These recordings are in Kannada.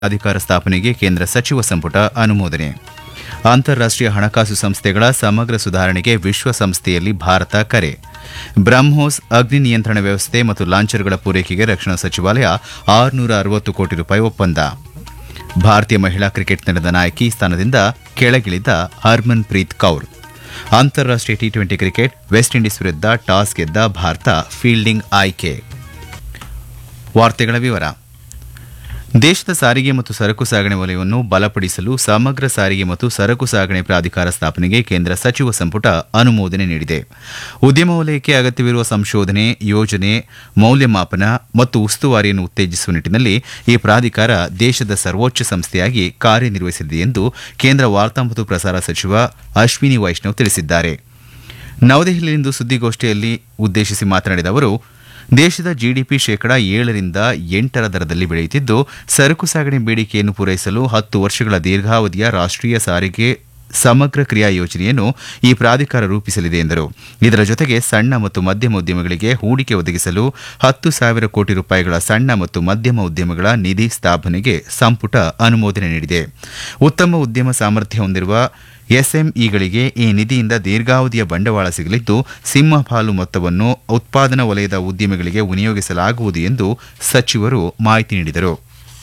ಅಧಿಕಾರ ಸ್ಥಾಪನೆಗೆ ಕೇಂದ್ರ ಸಚಿವ ಸಂಪುಟ ಅನುಮೋದನೆ ಅಂತಾರಾಷ್ಟೀಯ ಹಣಕಾಸು ಸಂಸ್ಥೆಗಳ ಸಮಗ್ರ ಸುಧಾರಣೆಗೆ ವಿಶ್ವಸಂಸ್ಥೆಯಲ್ಲಿ ಭಾರತ ಕರೆ ಬ್ರಹ್ಮೋಸ್ ಅಗ್ನಿ ನಿಯಂತ್ರಣ ವ್ಯವಸ್ಥೆ ಮತ್ತು ಲಾಂಚರ್ಗಳ ಪೂರೈಕೆಗೆ ರಕ್ಷಣಾ ಸಚಿವಾಲಯ ಆರುನೂರ ಅರವತ್ತು ಕೋಟಿ ರೂಪಾಯಿ ಒಪ್ಪಂದ ಭಾರತೀಯ ಮಹಿಳಾ ಕ್ರಿಕೆಟ್ ತಂಡದ ನಾಯಕಿ ಸ್ಥಾನದಿಂದ ಕೆಳಗಿಳಿದ ಹರ್ಮನ್ ಪ್ರೀತ್ ಕೌರ್ ಅಂತಾರಾಷ್ಟೀಯ T twenty cricket West Indies ವಿರುದ್ಧ ಟಾಸ್ ಗೆದ್ದ ಭಾರತ ಫೀಲ್ಡಿಂಗ್ ಆಯ್ಕೆ ವಾರ್ತೆಗಳ ವಿವರ ದೇಶದ ಸಾರಿಗೆ ಮತ್ತು ಸರಕು ಸಾಗಣೆ ವಲಯವನ್ನು ಬಲಪಡಿಸಲು ಸಮಗ್ರ ಸಾರಿಗೆ ಮತ್ತು ಸರಕು ಸಾಗಣೆ ಪ್ರಾಧಿಕಾರ ಸ್ಥಾಪನೆಗೆ ಕೇಂದ್ರ ಸಚಿವ ಸಂಪುಟ ಅನುಮೋದನೆ ನೀಡಿದೆ ಉದ್ಯಮ ವಲಯಕ್ಕೆ ಅಗತ್ಯವಿರುವ ಸಂಶೋಧನೆ ಯೋಜನೆ ಮೌಲ್ಯಮಾಪನ ಮತ್ತು ಉಸ್ತುವಾರಿಯನ್ನು ಉತ್ತೇಜಿಸುವ ನಿಟ್ಟಿನಲ್ಲಿ ಈ ಪ್ರಾಧಿಕಾರ ದೇಶದ ಸರ್ವೋಚ್ಚ ಸಂಸ್ಥೆಯಾಗಿ ಕಾರ್ಯನಿರ್ವಹಿಸಲಿದೆ ಎಂದು ಕೇಂದ್ರ ವಾರ್ತಾ ಮತ್ತು ಪ್ರಸಾರ ಸಚಿವ ಅಶ್ವಿನಿ ವೈಷ್ಣವ್ ತಿಳಿಸಿದ್ದಾರೆ ನವದೆಹಲಿಯಲ್ಲಿಂದು ಸುದ್ದಿಗೋಷ್ಠಿಯಲ್ಲಿ ಉದ್ದೇಶಿಸಿ ಮಾತನಾಡಿದ ಅವರು ದೇಶದ ಜಿಡಿಪಿ ಶೇಕಡ ಏಳರಿಂದ ಎಂಟರ ದರದಲ್ಲಿ ಬೆಳೆಯುತ್ತಿದ್ದು ಸರಕು ಸಾಗಣೆ ಬೇಡಿಕೆಯನ್ನು ಪೂರೈಸಲು ಹತ್ತು ವರ್ಷಗಳ ದೀರ್ಘಾವಧಿಯ ರಾಷ್ಟೀಯ ಸಾರಿಗೆ ಸಮಗ್ರ ಕ್ರಿಯಾ ಯೋಜನೆಯನ್ನು ಈ ಪ್ರಾಧಿಕಾರ ರೂಪಿಸಲಿದೆ ಎಂದರು ಇದರ ಜೊತೆಗೆ ಸಣ್ಣ ಮತ್ತು ಮಧ್ಯಮ ಉದ್ಯಮಗಳಿಗೆ ಹೂಡಿಕೆ ಒದಗಿಸಲು ಹತ್ತು ಸಾವಿರ ಕೋಟಿ ರೂಪಾಯಿಗಳ ಸಣ್ಣ ಮತ್ತು ಮಧ್ಯಮ ಉದ್ಯಮಗಳ ನಿಧಿ ಸ್ಥಾಪನೆಗೆ ಸಂಪುಟ ಅನುಮೋದನೆ ನೀಡಿದೆ ಉತ್ತಮ ಉದ್ಯಮ ಸಾಮರ್ಥ್ಯ ಹೊಂದಿರುವ ಎಸ್ಎಂಇಗಳಿಗೆ ಈ ನಿಧಿಯಿಂದ ದೀರ್ಘಾವಧಿಯ ಬಂಡವಾಳ ಸಿಗಲಿದ್ದು ಸಿಂಹಪಾಲು ಮೊತ್ತವನ್ನು ಉತ್ಪಾದನಾ ವಲಯದ ಉದ್ಯಮಿಗಳಿಗೆ ವಿನಿಯೋಗಿಸಲಾಗುವುದು ಎಂದು ಸಚಿವರು ಮಾಹಿತಿ ನೀಡಿದರು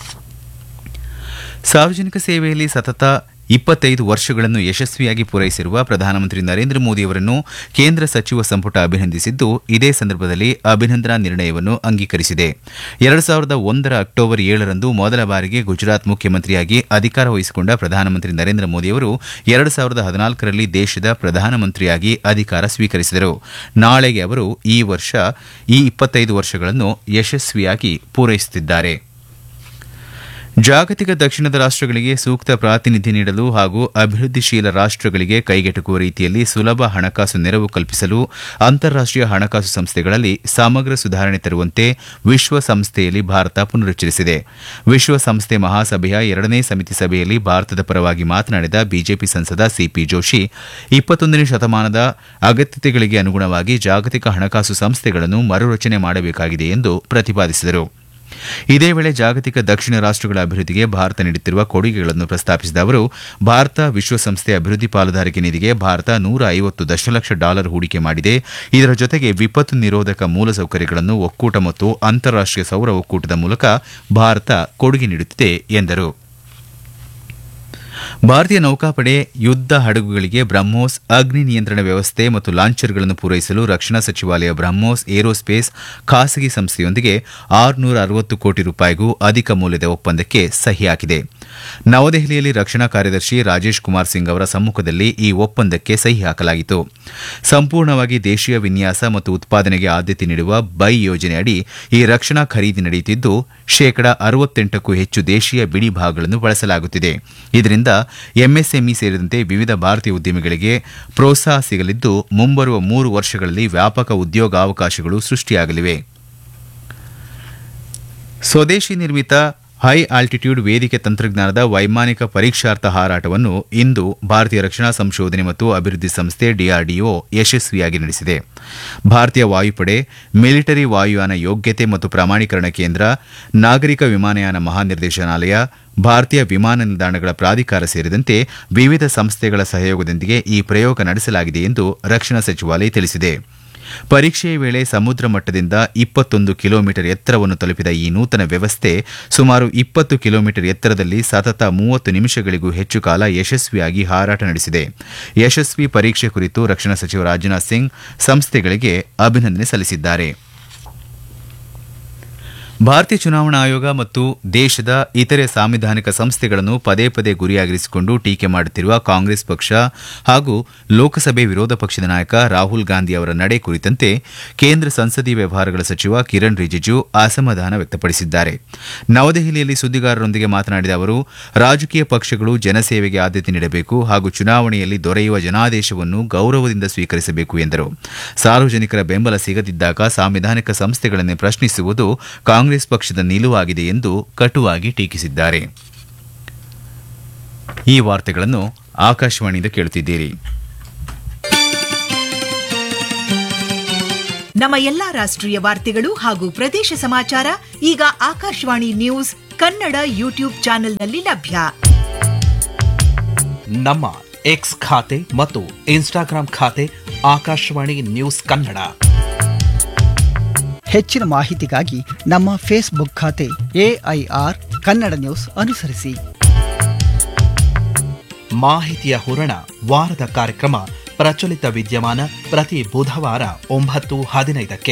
ಸಾರ್ವಜನಿಕ ಸೇವೆಯಲ್ಲಿ ಸತತ ಇಪ್ಪತ್ತೈದು ವರ್ಷಗಳನ್ನು ಯಶಸ್ವಿಯಾಗಿ ಪೂರೈಸಿರುವ ಪ್ರಧಾನಮಂತ್ರಿ ನರೇಂದ್ರ ಮೋದಿಯವರನ್ನು ಕೇಂದ್ರ ಸಚಿವ ಸಂಪುಟ ಅಭಿನಂದಿಸಿದ್ದು ಇದೇ ಸಂದರ್ಭದಲ್ಲಿ ಅಭಿನಂದನಾ ನಿರ್ಣಯವನ್ನು ಅಂಗೀಕರಿಸಿದೆ ಎರಡು ಸಾವಿರದ ಒಂದರ ಅಕ್ಟೋಬರ್ ಏಳರಂದು ಮೊದಲ ಬಾರಿಗೆ ಗುಜರಾತ್ ಮುಖ್ಯಮಂತ್ರಿಯಾಗಿ ಅಧಿಕಾರ ವಹಿಸಿಕೊಂಡ ಪ್ರಧಾನಮಂತ್ರಿ ನರೇಂದ್ರ ಮೋದಿಯವರು ಎರಡು ಸಾವಿರದ ಹದಿನಾಲ್ಕರಲ್ಲಿ ದೇಶದ ಪ್ರಧಾನಮಂತ್ರಿಯಾಗಿ ಅಧಿಕಾರ ಸ್ವೀಕರಿಸಿದರು ನಾಳೆಗೆ ಅವರು ಈ ವರ್ಷ ಈ ಇಪ್ಪತ್ತೈದು ವರ್ಷಗಳನ್ನು ಯಶಸ್ವಿಯಾಗಿ ಪೂರೈಸುತ್ತಿದ್ದಾರೆ ಜಾಗತಿಕ ದಕ್ಷಿಣದ ರಾಷ್ಟಗಳಿಗೆ ಸೂಕ್ತ ಪ್ರಾತಿನಿಧ್ಯ ನೀಡಲು ಹಾಗೂ ಅಭಿವೃದ್ಧಿಶೀಲ ರಾಷ್ಟಗಳಿಗೆ ಕೈಗೆಟುಕುವ ರೀತಿಯಲ್ಲಿ ಸುಲಭ ಹಣಕಾಸು ನೆರವು ಕಲ್ಪಿಸಲು ಅಂತಾರಾಷ್ಟೀಯ ಹಣಕಾಸು ಸಂಸ್ಥೆಗಳಲ್ಲಿ ಸಮಗ್ರ ಸುಧಾರಣೆ ತರುವಂತೆ ವಿಶ್ವಸಂಸ್ಥೆಯಲ್ಲಿ ಭಾರತ ಪುನರುಚ್ಚರಿಸಿದೆ ವಿಶ್ವಸಂಸ್ಥೆ ಮಹಾಸಭೆಯ ಎರಡನೇ ಸಮಿತಿ ಸಭೆಯಲ್ಲಿ ಭಾರತದ ಪರವಾಗಿ ಮಾತನಾಡಿದ ಬಿಜೆಪಿ ಸಂಸದ ಸಿಪಿ ಜೋಶಿ ಇಪ್ಪತ್ತೊಂದನೇ ಶತಮಾನದ ಅಗತ್ಯತೆಗಳಿಗೆ ಅನುಗುಣವಾಗಿ ಜಾಗತಿಕ ಹಣಕಾಸು ಸಂಸ್ಥೆಗಳನ್ನು ಮರುರಚನೆ ಮಾಡಬೇಕಾಗಿದೆ ಎಂದು ಪ್ರತಿಪಾದಿಸಿದರು ಇದೇ ವೇಳೆ ಜಾಗತಿಕ ದಕ್ಷಿಣ ರಾಷ್ಟಗಳ ಅಭಿವೃದ್ಧಿಗೆ ಭಾರತ ನೀಡುತ್ತಿರುವ ಕೊಡುಗೆಗಳನ್ನು ಪ್ರಸ್ತಾಪಿಸಿದ ಅವರು ಭಾರತ ವಿಶ್ವಸಂಸ್ಥೆ ಅಭಿವೃದ್ಧಿ ಪಾಲುದಾರಿಕೆ ನಿಧಿಗೆ ಭಾರತ ನೂರ ಐವತ್ತು ದಶಲಕ್ಷ ಡಾಲರ್ ಹೂಡಿಕೆ ಮಾಡಿದೆ ಇದರ ಜೊತೆಗೆ ವಿಪತ್ತು ನಿರೋಧಕ ಮೂಲಸೌಕರ್ಯಗಳನ್ನು ಒಕ್ಕೂಟ ಮತ್ತು ಅಂತಾರಾಷ್ಟೀಯ ಸೌರ ಒಕ್ಕೂಟದ ಮೂಲಕ ಭಾರತ ಕೊಡುಗೆ ನೀಡುತ್ತಿದೆ ಎಂದರು ಭಾರತೀಯ ನೌಕಾಪಡೆ ಯುದ್ದ ಹಡಗುಗಳಿಗೆ ಬ್ರಹ್ಮೋಸ್ ಅಗ್ನಿ ನಿಯಂತ್ರಣ ವ್ಯವಸ್ಥೆ ಮತ್ತು ಲಾಂಚರ್ಗಳನ್ನು ಪೂರೈಸಲು ರಕ್ಷಣಾ ಸಚಿವಾಲಯ ಬ್ರಹ್ಮೋಸ್ ಏರೋಸ್ಪೇಸ್ ಖಾಸಗಿ ಸಂಸ್ಥೆಯೊಂದಿಗೆ ಆರುನೂರ ಅರವತ್ತು ಕೋಟಿ ರೂಪಾಯಿಗೂ ಅಧಿಕ ಮೌಲ್ಯದ ಒಪ್ಪಂದಕ್ಕೆ ಸಹಿ ಹಾಕಿದೆ ನವದೆಹಲಿಯಲ್ಲಿ ರಕ್ಷಣಾ ಕಾರ್ಯದರ್ಶಿ ರಾಜೇಶ್ ಕುಮಾರ್ ಸಿಂಗ್ ಅವರ ಸಮ್ಮುಖದಲ್ಲಿ ಈ ಒಪ್ಪಂದಕ್ಕೆ ಸಹಿ ಹಾಕಲಾಗಿತ್ತು ಸಂಪೂರ್ಣವಾಗಿ ದೇಶೀಯ ವಿನ್ಯಾಸ ಮತ್ತು ಉತ್ಪಾದನೆಗೆ ಆದ್ಯತೆ ನೀಡುವ ಬೈ ಯೋಜನೆಯಡಿ ಈ ರಕ್ಷಣಾ ಖರೀದಿ ನಡೆಯುತ್ತಿದ್ದು ಶೇಕಡಾ ಅರವತ್ತೆಂಟಕ್ಕೂ ಹೆಚ್ಚು ದೇಶೀಯ ಬಿಡಿ ಭಾಗಗಳನ್ನು ಬಳಸಲಾಗುತ್ತಿದೆ ಇದರಿಂದ ಎಂಎಸ್ಎಂಇ ಸೇರಿದಂತೆ ವಿವಿಧ ಭಾರತೀಯ ಉದ್ಯಮಿಗಳಿಗೆ ಪ್ರೋತ್ಸಾಹ ಸಿಗಲಿದ್ದು ಮುಂಬರುವ ಮೂರು ವರ್ಷಗಳಲ್ಲಿ ವ್ಯಾಪಕ ಉದ್ಯೋಗಾವಕಾಶಗಳು ಸೃಷ್ಟಿಯಾಗಲಿವೆ ಸ್ವದೇಶಿ ನಿರ್ಮಿತ ಹೈ ಆಲ್ಟಿಟ್ಯೂಡ್ ವೇದಿಕೆ ತಂತ್ರಜ್ಞಾನದ ವೈಮಾನಿಕ ಪರೀಕ್ಷಾರ್ಥ ಹಾರಾಟವನ್ನು ಇಂದು ಭಾರತೀಯ ರಕ್ಷಣಾ ಸಂಶೋಧನೆ ಮತ್ತು ಅಭಿವೃದ್ಧಿ ಸಂಸ್ಥೆ ಡಿಆರ್ಡಿಒ ಯಶಸ್ವಿಯಾಗಿ ನಡೆಸಿದೆ ಭಾರತೀಯ ವಾಯುಪಡೆ ಮಿಲಿಟರಿ ವಾಯುಯಾನ ಯೋಗ್ಯತೆ ಮತ್ತು ಪ್ರಮಾಣೀಕರಣ ಕೇಂದ್ರ ನಾಗರಿಕ ವಿಮಾನಯಾನ ಮಹಾನಿರ್ದೇಶನಾಲಯ ಭಾರತೀಯ ವಿಮಾನ ನಿಲ್ದಾಣಗಳ ಪ್ರಾಧಿಕಾರ ಸೇರಿದಂತೆ ವಿವಿಧ ಸಂಸ್ಥೆಗಳ ಸಹಯೋಗದೊಂದಿಗೆ ಈ ಪ್ರಯೋಗ ನಡೆಸಲಾಗಿದೆ ಎಂದು ರಕ್ಷಣಾ ಸಚಿವಾಲಯ ತಿಳಿಸಿದೆ ಪರೀಕ್ಷೆಯ ವೇಳೆ ಸಮುದ್ರ ಮಟ್ಟದಿಂದ ಇಪ್ಪತ್ತೊಂದು ಕಿಲೋಮೀಟರ್ ಎತ್ತರವನ್ನು ತಲುಪಿದ ಈ ನೂತನ ವ್ಯವಸ್ಥೆ ಸುಮಾರು ಇಪ್ಪತ್ತು ಕಿಲೋಮೀಟರ್ ಎತ್ತರದಲ್ಲಿ ಸತತ ಮೂವತ್ತು ನಿಮಿಷಗಳಿಗೂ ಹೆಚ್ಚು ಕಾಲ ಯಶಸ್ವಿಯಾಗಿ ಹಾರಾಟ ನಡೆಸಿದೆ ಯಶಸ್ವಿ ಪರೀಕ್ಷೆ ಕುರಿತು ರಕ್ಷಣಾ ಸಚಿವ ರಾಜನಾಥ್ ಸಿಂಗ್ ಸಂಸ್ಥೆಗಳಿಗೆ ಅಭಿನಂದನೆ ಸಲ್ಲಿಸಿದ್ದಾರೆ ಭಾರತೀಯ ಚುನಾವಣಾ ಆಯೋಗ ಮತ್ತು ದೇಶದ ಇತರೆ ಸಾಂವಿಧಾನಿಕ ಸಂಸ್ಥೆಗಳನ್ನು ಪದೇ ಪದೇ ಗುರಿಯಾಗಿರಿಸಿಕೊಂಡು ಟೀಕೆ ಮಾಡುತ್ತಿರುವ ಕಾಂಗ್ರೆಸ್ ಪಕ್ಷ ಹಾಗೂ ಲೋಕಸಭೆ ವಿರೋಧ ಪಕ್ಷದ ನಾಯಕ ರಾಹುಲ್ ಗಾಂಧಿ ಅವರ ನಡೆ ಕುರಿತಂತೆ ಕೇಂದ್ರ ಸಂಸದೀಯ ವ್ಯವಹಾರಗಳ ಸಚಿವ ಕಿರಣ್ ರಿಜಿಜು ಅಸಮಾಧಾನ ವ್ಯಕ್ತಪಡಿಸಿದ್ದಾರೆ ನವದೆಹಲಿಯಲ್ಲಿ ಸುದ್ದಿಗಾರರೊಂದಿಗೆ ಮಾತನಾಡಿದ ಅವರು ರಾಜಕೀಯ ಪಕ್ಷಗಳು ಜನಸೇವೆಗೆ ಆದ್ಯತೆ ನೀಡಬೇಕು ಹಾಗೂ ಚುನಾವಣೆಯಲ್ಲಿ ದೊರೆಯುವ ಜನಾದೇಶವನ್ನು ಗೌರವದಿಂದ ಸ್ವೀಕರಿಸಬೇಕು ಎಂದರು ಸಾರ್ವಜನಿಕರ ಬೆಂಬಲ ಸಿಗದಿದ್ದಾಗ ಸಾಂವಿಧಾನಿಕ ಸಂಸ್ಥೆಗಳನ್ನೇ ಪ್ರಶ್ನಿಸುವುದು ಕಾಂಗ್ರೆಸ್ ಪಕ್ಷದ ನಿಲುವಾಗಿದೆ ಎಂದು ಕಟುವಾಗಿ ಟೀಕಿಸಿದ್ದಾರೆ ಈ ವಾರ್ತೆಗಳನ್ನು ಆಕಾಶವಾಣಿಯಿಂದ ಕೇಳುತ್ತಿದ್ದೀರಿ ನಮ್ಮ ಎಲ್ಲಾ ರಾಷ್ಟ್ರೀಯ ವಾರ್ತೆಗಳು ಹಾಗೂ ಪ್ರದೇಶ ಸಮಾಚಾರ ಈಗ ಆಕಾಶವಾಣಿ ನ್ಯೂಸ್ ಕನ್ನಡ ಯೂಟ್ಯೂಬ್ ಚಾನೆಲ್ನಲ್ಲಿ ಲಭ್ಯ ನಮ್ಮ ಎಕ್ಸ್ ಖಾತೆ ಮತ್ತು ಇನ್ಸ್ಟಾಗ್ರಾಂ ಖಾತೆ ಆಕಾಶವಾಣಿ ನ್ಯೂಸ್ ಕನ್ನಡ ಹೆಚ್ಚಿನ ಮಾಹಿತಿಗಾಗಿ ನಮ್ಮ ಫೇಸ್ಬುಕ್ ಖಾತೆ ಎಐಆರ್ ಕನ್ನಡ ನ್ಯೂಸ್ ಅನುಸರಿಸಿ ಮಾಹಿತಿಯ ಹೂರಣ ವಾರದ ಕಾರ್ಯಕ್ರಮ ಪ್ರಚಲಿತ ವಿದ್ಯಮಾನ ಪ್ರತಿ ಬುಧವಾರ ಒಂಬತ್ತು ಹದಿನೈದಕ್ಕೆ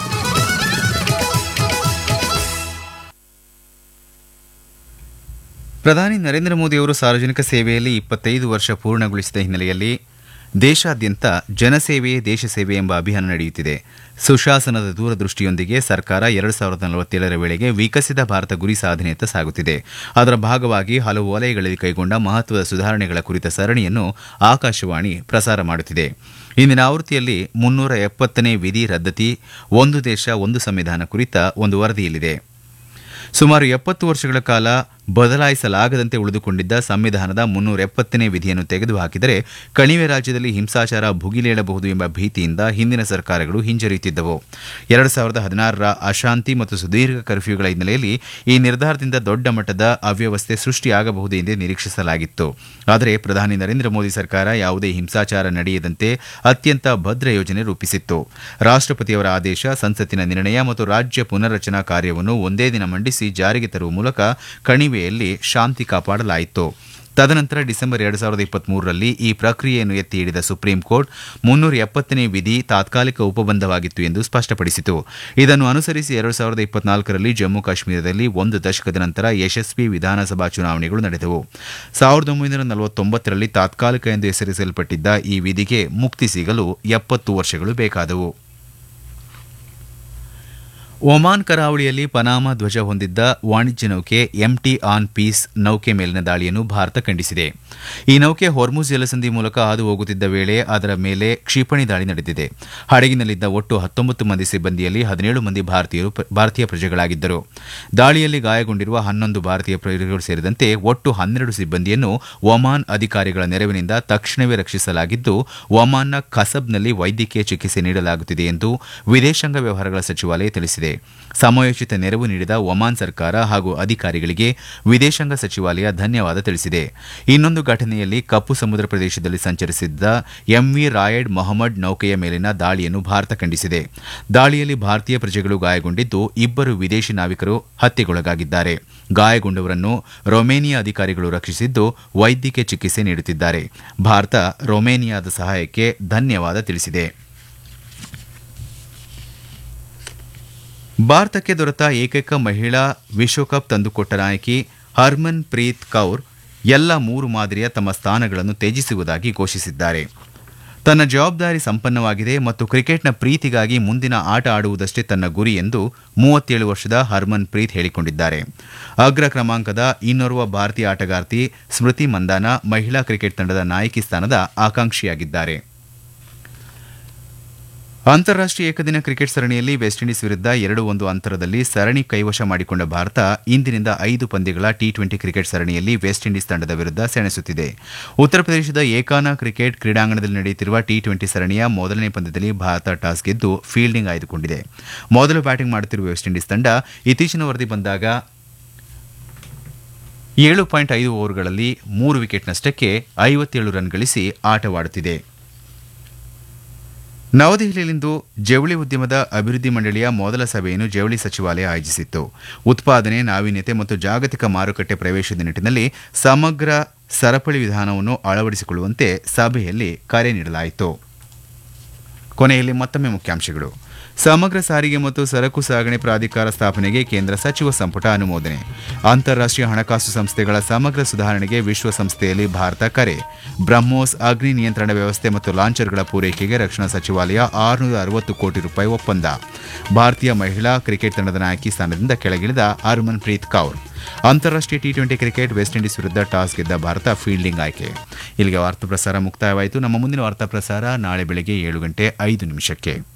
ಪ್ರಧಾನಿ ನರೇಂದ್ರ ಮೋದಿ ಅವರು ಸಾರ್ವಜನಿಕ ಸೇವೆಯಲ್ಲಿ ಇಪ್ಪತ್ತೈದು ವರ್ಷ ಪೂರ್ಣಗೊಳಿಸಿದ ಹಿನ್ನೆಲೆಯಲ್ಲಿ ದೇಶಾದ್ಯಂತ ಜನಸೇವೆಯೇ ದೇಶ ಸೇವೆ ಎಂಬ ಅಭಿಯಾನ ನಡೆಯುತ್ತಿದೆ ಸುಶಾಸನದ ದೂರದೃಷ್ಟಿಯೊಂದಿಗೆ ಸರ್ಕಾರ ಎರಡು ಸಾವಿರದ ನಲವತ್ತೇಳರ ವೇಳೆಗೆ ವಿಕಸಿತ ಭಾರತ ಗುರಿ ಸಾಧನೆಯತ್ತ ಸಾಗುತ್ತಿದೆ ಅದರ ಭಾಗವಾಗಿ ಹಲವು ವಲಯಗಳಲ್ಲಿ ಕೈಗೊಂಡ ಮಹತ್ವದ ಸುಧಾರಣೆಗಳ ಕುರಿತ ಸರಣಿಯನ್ನು ಆಕಾಶವಾಣಿ ಪ್ರಸಾರ ಮಾಡುತ್ತಿದೆ ಇಂದಿನ ಆವೃತ್ತಿಯಲ್ಲಿ ಮುನ್ನೂರ ಎಪ್ಪತ್ತನೇ ವಿಧಿ ರದ್ದತಿ ಒಂದು ದೇಶ ಒಂದು ಸಂವಿಧಾನ ಕುರಿತ ಒಂದು ವರದಿಯಲ್ಲಿದೆ ಸುಮಾರು ಎಪ್ಪತ್ತು ವರ್ಷಗಳ ಕಾಲ ಬದಲಾಯಿಸಲಾಗದಂತೆ ಉಳಿದುಕೊಂಡಿದ್ದ ಸಂವಿಧಾನದ ಮುನ್ನೂರ ಎಪ್ಪತ್ತನೇ ವಿಧಿಯನ್ನು ತೆಗೆದುಹಾಕಿದರೆ ಕಣಿವೆ ರಾಜ್ಯದಲ್ಲಿ ಹಿಂಸಾಚಾರ ಭುಗಿಲೇಳಬಹುದು ಎಂಬ ಭೀತಿಯಿಂದ ಹಿಂದಿನ ಸರ್ಕಾರಗಳು ಹಿಂಜರಿಯುತ್ತಿದ್ದವು ಎರಡು ಸಾವಿರದ ಹದಿನಾರರ ಅಶಾಂತಿ ಮತ್ತು ಸುದೀರ್ಘ ಕರ್ಫ್ಯೂಗಳ ಹಿನ್ನೆಲೆಯಲ್ಲಿ ಈ ನಿರ್ಧಾರದಿಂದ ದೊಡ್ಡ ಮಟ್ಟದ ಅವ್ಯವಸ್ಥೆ ಸೃಷ್ಟಿಯಾಗಬಹುದು ಎಂದೇ ನಿರೀಕ್ಷಿಸಲಾಗಿತ್ತು ಆದರೆ ಪ್ರಧಾನಿ ನರೇಂದ್ರ ಮೋದಿ ಸರ್ಕಾರ ಯಾವುದೇ ಹಿಂಸಾಚಾರ ನಡೆಯದಂತೆ ಅತ್ಯಂತ ಭದ್ರ ಯೋಜನೆ ರೂಪಿಸಿತ್ತು ರಾಷ್ಟಪತಿಯವರ ಆದೇಶ ಸಂಸತ್ತಿನ ನಿರ್ಣಯ ಮತ್ತು ರಾಜ್ಯ ಪುನರ್ರಚನಾ ಕಾರ್ಯವನ್ನು ಒಂದೇ ದಿನ ಮಂಡಿಸಿ ಜಾರಿಗೆ ತರುವ ಮೂಲಕ ಕಣಿವೆಯಲ್ಲಿ ಶಾಂತಿ ಕಾಪಾಡಲಾಯಿತು ತದನಂತರ ಡಿಸೆಂಬರ್ ಎರಡು ಸಾವಿರದ ಇಪ್ಪತ್ಮೂರರಲ್ಲಿ ಈ ಪ್ರಕ್ರಿಯೆಯನ್ನು ಎತ್ತಿ ಹಿಡಿದ ಸುಪ್ರೀಂ ಕೋರ್ಟ್ ಮುನ್ನೂರ ಎಪ್ಪತ್ತನೇ ವಿಧಿ ತಾತ್ಕಾಲಿಕ ಉಪಬಂಧವಾಗಿತ್ತು ಎಂದು ಸ್ಪಷ್ಟಪಡಿಸಿತು ಇದನ್ನು ಅನುಸರಿಸಿ ಎರಡು ಸಾವಿರದ ಇಪ್ಪತ್ನಾಲ್ಕರಲ್ಲಿ ಜಮ್ಮು ಕಾಶ್ಮೀರದಲ್ಲಿ ಒಂದು ದಶಕದ ನಂತರ ಯಶಸ್ವಿ ವಿಧಾನಸಭಾ ಚುನಾವಣೆಗಳು ನಡೆದವು ಸಾವಿರದ ಒಂಬೈನೂರ ನಲವತ್ತೊಂಬತ್ತರಲ್ಲಿ ತಾತ್ಕಾಲಿಕ ಎಂದು ಹೆಸರಿಸಲ್ಪಟ್ಟಿದ್ದ ಈ ವಿಧಿಗೆ ಮುಕ್ತಿ ಸಿಗಲು ಎಪ್ಪತ್ತು ವರ್ಷಗಳು ಬೇಕಾದವು ಒಮಾನ್ ಕರಾವಳಿಯಲ್ಲಿ ಪನಾಮಾ ಧ್ವಜ ಹೊಂದಿದ್ದ ವಾಣಿಜ್ಯ ನೌಕೆ ಎಂಟಿ ಆನ್ ಪೀಸ್ ನೌಕೆ ಮೇಲಿನ ದಾಳಿಯನ್ನು ಭಾರತ ಖಂಡಿಸಿದೆ ಈ ನೌಕೆ ಹೊರ್ಮುಜ್ ಜಲಸಂಧಿ ಮೂಲಕ ಹಾದು ಹೋಗುತ್ತಿದ್ದ ವೇಳೆ ಅದರ ಮೇಲೆ ಕ್ಷಿಪಣಿ ದಾಳಿ ನಡೆದಿದೆ ಹಡಗಿನಲ್ಲಿದ್ದ ಒಟ್ಟು ಹತ್ತೊಂಬತ್ತು ಮಂದಿ ಸಿಬ್ಬಂದಿಯಲ್ಲಿ ಹದಿನೇಳು ಮಂದಿ ಭಾರತೀಯರು ಭಾರತೀಯ ಪ್ರಜೆಗಳಾಗಿದ್ದರು ದಾಳಿಯಲ್ಲಿ ಗಾಯಗೊಂಡಿರುವ ಹನ್ನೊಂದು ಭಾರತೀಯ ಪ್ರಜೆಗಳು ಸೇರಿದಂತೆ ಒಟ್ಟು ಹನ್ನೆರಡು ಸಿಬ್ಬಂದಿಯನ್ನು ಒಮಾನ್ ಅಧಿಕಾರಿಗಳ ನೆರವಿನಿಂದ ತಕ್ಷಣವೇ ರಕ್ಷಿಸಲಾಗಿದ್ದು ಒಮಾನ್ನ ಖಸಬ್ನಲ್ಲಿ ವೈದ್ಯಕೀಯ ಚಿಕಿತ್ಸೆ ನೀಡಲಾಗುತ್ತಿದೆ ಎಂದು ವಿದೇಶಾಂಗ ವ್ಯವಹಾರಗಳ ಸಚಿವಾಲಯ ತಿಳಿಸಿದೆ ಸಮಯೋಚಿತ ನೆರವು ನೀಡಿದ ಒಮಾನ್ ಸರ್ಕಾರ ಹಾಗೂ ಅಧಿಕಾರಿಗಳಿಗೆ ವಿದೇಶಾಂಗ ಸಚಿವಾಲಯ ಧನ್ಯವಾದ ತಿಳಿಸಿದೆ ಇನ್ನೊಂದು ಘಟನೆಯಲ್ಲಿ ಕಪ್ಪು ಸಮುದ್ರ ಪ್ರದೇಶದಲ್ಲಿ ಸಂಚರಿಸಿದ್ದ ಎಂವಿ ರಾಯಡ್ ಮೊಹಮ್ಮದ್ ನೌಕೆಯ ಮೇಲಿನ ದಾಳಿಯನ್ನು ಭಾರತ ಖಂಡಿಸಿದೆ ದಾಳಿಯಲ್ಲಿ ಭಾರತೀಯ ಪ್ರಜೆಗಳು ಗಾಯಗೊಂಡಿದ್ದು ಇಬ್ಬರು ವಿದೇಶಿ ನಾವಿಕರು ಹತ್ಯೆಗೊಳಗಾಗಿದ್ದಾರೆ ಗಾಯಗೊಂಡವರನ್ನು ರೊಮೇನಿಯಾ ಅಧಿಕಾರಿಗಳು ರಕ್ಷಿಸಿದ್ದು ವೈದ್ಯಕೀಯ ಚಿಕಿತ್ಸೆ ನೀಡುತ್ತಿದ್ದಾರೆ ಭಾರತ ರೊಮೇನಿಯಾದ ಸಹಾಯಕ್ಕೆ ಧನ್ಯವಾದ ತಿಳಿಸಿದೆ ಭಾರತಕ್ಕೆ ದೊರೆತ ಏಕೈಕ ಮಹಿಳಾ ವಿಶ್ವಕಪ್ ತಂದುಕೊಟ್ಟ ನಾಯಕಿ ಹರ್ಮನ್ ಪ್ರೀತ್ ಕೌರ್ ಎಲ್ಲ ಮೂರು ಮಾದರಿಯ ತಮ್ಮ ಸ್ಥಾನಗಳನ್ನು ತ್ಯಜಿಸುವುದಾಗಿ ಘೋಷಿಸಿದ್ದಾರೆ ತನ್ನ ಜವಾಬ್ದಾರಿ ಸಂಪನ್ನವಾಗಿದೆ ಮತ್ತು ಕ್ರಿಕೆಟ್ನ ಪ್ರೀತಿಗಾಗಿ ಮುಂದಿನ ಆಟ ಆಡುವುದಷ್ಟೇ ತನ್ನ ಗುರಿ ಎಂದು ಮೂವತ್ತೇಳು ವರ್ಷದ ಹರ್ಮನ್ ಪ್ರೀತ್ ಹೇಳಿಕೊಂಡಿದ್ದಾರೆ ಅಗ್ರ ಕ್ರಮಾಂಕದ ಇನ್ನೋರ್ವ ಭಾರತೀಯ ಆಟಗಾರ್ತಿ ಸ್ಮೃತಿ ಮಂದಾನ ಮಹಿಳಾ ಕ್ರಿಕೆಟ್ ತಂಡದ ನಾಯಕಿ ಸ್ಥಾನದ ಆಕಾಂಕ್ಷಿಯಾಗಿದ್ದಾರೆ ಅಂತಾರಾಷ್ಟೀಯ ಏಕದಿನ ಕ್ರಿಕೆಟ್ ಸರಣಿಯಲ್ಲಿ ವೆಸ್ಟ್ ಇಂಡೀಸ್ ವಿರುದ್ಧ ಎರಡು ಒಂದು ಅಂತರದಲ್ಲಿ ಸರಣಿ ಕೈವಶ ಮಾಡಿಕೊಂಡ ಭಾರತ ಇಂದಿನಿಂದ ಐದು ಪಂದ್ಯಗಳ ಟಿ ಟ್ವೆಂಟಿ ಕ್ರಿಕೆಟ್ ಸರಣಿಯಲ್ಲಿ ವೆಸ್ಟ್ ಇಂಡೀಸ್ ತಂಡದ ವಿರುದ್ಧ ಸೆಣಸುತ್ತಿದೆ ಉತ್ತರ ಪ್ರದೇಶದ ಏಕಾನ ಕ್ರಿಕೆಟ್ ಕ್ರೀಡಾಂಗಣದಲ್ಲಿ ನಡೆಯುತ್ತಿರುವ ಟಿ ಟ್ವೆಂಟಿ ಸರಣಿಯ ಮೊದಲನೇ ಪಂದ್ಯದಲ್ಲಿ ಭಾರತ ಟಾಸ್ ಗೆದ್ದು ಫೀಲ್ಡಿಂಗ್ ಆಯ್ದುಕೊಂಡಿದೆ ಮೊದಲು ಬ್ಯಾಟಿಂಗ್ ಮಾಡುತ್ತಿರುವ ವೆಸ್ಟ್ ಇಂಡೀಸ್ ತಂಡ ಇತ್ತೀಚಿನ ವರದಿ ಬಂದಾಗ ಏಳು ಪಾಯಿಂಟ್ ಐದು ಓವರ್ಗಳಲ್ಲಿ ಮೂರು ವಿಕೆಟ್ ನಷ್ಟಕ್ಕೆ ಐವತ್ತೇಳು ರನ್ ಗಳಿಸಿ ಆಟವಾಡುತ್ತಿದೆ ನವದೆಹಲಿಯಲ್ಲಿಂದು ಜವಳಿ ಉದ್ಯಮದ ಅಭಿವೃದ್ಧಿ ಮಂಡಳಿಯ ಮೊದಲ ಸಭೆಯನ್ನು ಜವಳಿ ಸಚಿವಾಲಯ ಆಯೋಜಿಸಿತ್ತು ಉತ್ಪಾದನೆ ನಾವೀನ್ಯತೆ ಮತ್ತು ಜಾಗತಿಕ ಮಾರುಕಟ್ಟೆ ಪ್ರವೇಶದ ನಿಟ್ಟಿನಲ್ಲಿ ಸಮಗ್ರ ಸರಪಳಿ ವಿಧಾನವನ್ನು ಅಳವಡಿಸಿಕೊಳ್ಳುವಂತೆ ಸಭೆಯಲ್ಲಿ ಕರೆ ನೀಡಲಾಯಿತು ಕೊನೆಯಲ್ಲಿ ಮತ್ತೊಮ್ಮೆ ಮುಖ್ಯಾಂಶಗಳು ಸಮಗ್ರ ಸಾರಿಗೆ ಮತ್ತು ಸರಕು ಸಾಗಣೆ ಪ್ರಾಧಿಕಾರ ಸ್ಥಾಪನೆಗೆ ಕೇಂದ್ರ ಸಚಿವ ಸಂಪುಟ ಅನುಮೋದನೆ ಅಂತಾರಾಷ್ಟೀಯ ಹಣಕಾಸು ಸಂಸ್ಥೆಗಳ ಸಮಗ್ರ ಸುಧಾರಣೆಗೆ ವಿಶ್ವಸಂಸ್ಥೆಯಲ್ಲಿ ಭಾರತ ಕರೆ ಬ್ರಹ್ಮೋಸ್ ಅಗ್ನಿ ನಿಯಂತ್ರಣ ವ್ಯವಸ್ಥೆ ಮತ್ತು ಲಾಂಚರ್ಗಳ ಪೂರೈಕೆಗೆ ರಕ್ಷಣಾ ಸಚಿವಾಲಯ ಆರುನೂರ ಅರವತ್ತು ಕೋಟಿ ರೂಪಾಯಿ ಒಪ್ಪಂದ ಭಾರತೀಯ ಮಹಿಳಾ ಕ್ರಿಕೆಟ್ ತಂಡದ ನಾಯಕಿ ಸ್ಥಾನದಿಂದ ಕೆಳಗಿಳಿದ ಹರ್ಮನ್ ಪ್ರೀತ್ ಕೌರ್ ಅಂತಾರಾಷ್ಟೀಯ T twenty cricket West Indies ವಿರುದ್ಧ ಟಾಸ್ ಗೆದ್ದ ಭಾರತ ಫೀಲ್ಡಿಂಗ್ ಆಯ್ಕೆ ಇಲ್ಲಿಗೆ ವಾರ್ತಾ ಪ್ರಸಾರ ಮುಕ್ತಾಯವಾಯಿತು ನಮ್ಮ ಮುಂದಿನ ವಾರ್ತಾ ಪ್ರಸಾರ ನಾಳೆ ಬೆಳಗ್ಗೆ ಏಳು ಗಂಟೆ ಐದು ನಿಮಿಷಕ್ಕೆ